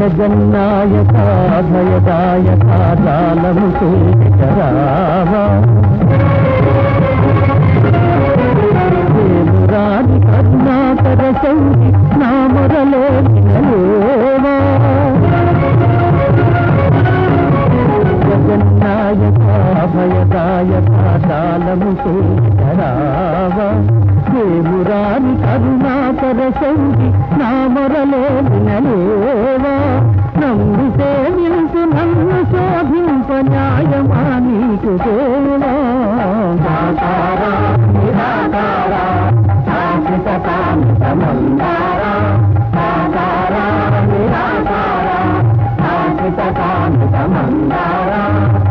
జగన్నాయక భయదాయక జాలము రావా రాని కరుణాకర శౌరి నామరలో వినలేవా జగన్నాయక భయదాయక జాలము రావా దేవురాని కరుణాకర శౌరి నామరలో వినలేవా నమ్మి సేవించు నన్ను శోభింప న్యాయమా నీకు దేవా దాతారా నిరాకారా శాశ్వత కామిత మందారా దాతారా నిరాకారా శాశ్వత కామిత మందారా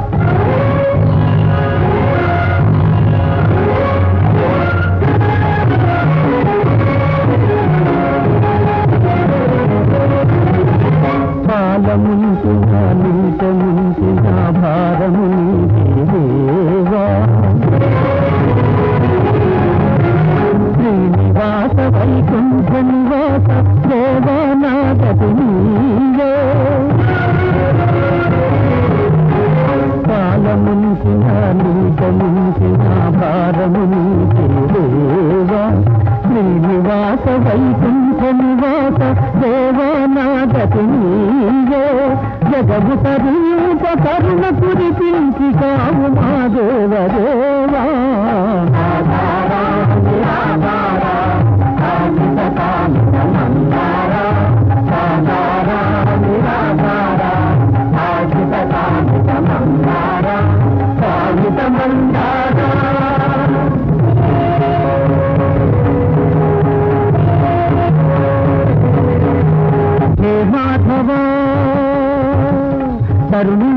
పాలముంచిన నీటముంచిన భారము నీదేవా శ్రీనివాస వైకుంఠ నివాస దేవానాగతి నీవే పాలముంచిన నీటముంచిన భారము నీదేవా శ్రీనివాస వైకుంఠ నివాస దేవానాగతి నీవే జగము తరూప కరుణ కురిపించి కావు మా దేవదేవా ఆధారా, నిరాధారా, కామిత కామిత మందారా, ఆధారా, నిరాధారా, కామిత కామిత మందారా, కామిత మందారా హే మాధవ తరుణి